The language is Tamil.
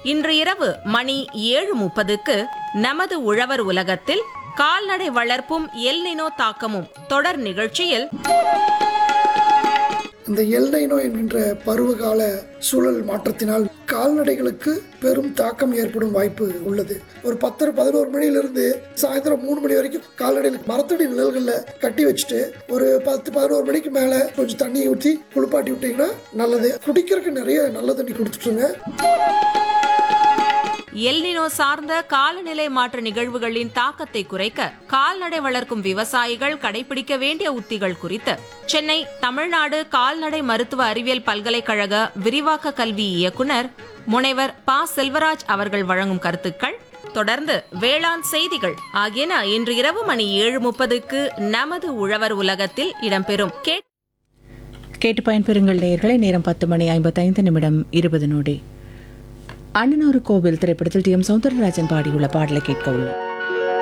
இன்று இரவு மணி ஏழு முப்பதுக்கு நமது உழவர் உலகத்தில் கால்நடை வளர்ப்பும் எல்னினோ தாக்கமும் தொடர் நிகழ்ச்சியில் இந்த எல்னைனோ என்கின்ற பருவகால சூழல் மாற்றத்தினால் கால்நடைகளுக்கு பெரும் தாக்கம் ஏற்படும் வாய்ப்பு உள்ளது ஒரு பத்தரை பதினோரு மணியிலிருந்து சாயந்தரம் மூணு மணி வரைக்கும் கால்நடைகளுக்கு மரத்தடி நிழல்களில் கட்டி வச்சுட்டு ஒரு பத்து பதினோரு மணிக்கு மேலே கொஞ்சம் தண்ணியை ஊற்றி குளிப்பாட்டி விட்டீங்கன்னா நல்லது குடிக்கிறதுக்கு நிறைய நல்ல தண்ணி கொடுத்துட்டுருங்க எல்னினோ சார்ந்த காலநிலை மாற்ற நிகழ்வுகளின் தாக்கத்தை குறைக்க கால்நடை வளர்க்கும் விவசாயிகள் கடைபிடிக்க வேண்டிய உத்திகள் குறித்து சென்னை தமிழ்நாடு கால்நடை மருத்துவ அறிவியல் பல்கலைக்கழக விரிவாக்க கல்வி இயக்குனர் முனைவர் ப செல்வராஜ் அவர்கள் வழங்கும் கருத்துக்கள் தொடர்ந்து வேளாண் செய்திகள் ஆகியன இன்று இரவு மணி ஏழு முப்பதுக்கு நமது உழவர் உலகத்தில் இடம்பெறும் கேட் கேட்டு பயன்பெறுங்கள் நேயர்களை நேரம் பத்து மணி ஐம்பத்தைந்து நிமிடம் இருபது நொடி அண்ணனூர் கோவில் திரைப்படத்தில் டி எம் சௌந்தரராஜன் பாடியுள்ள பாடலை கேட்க உள்ளோம்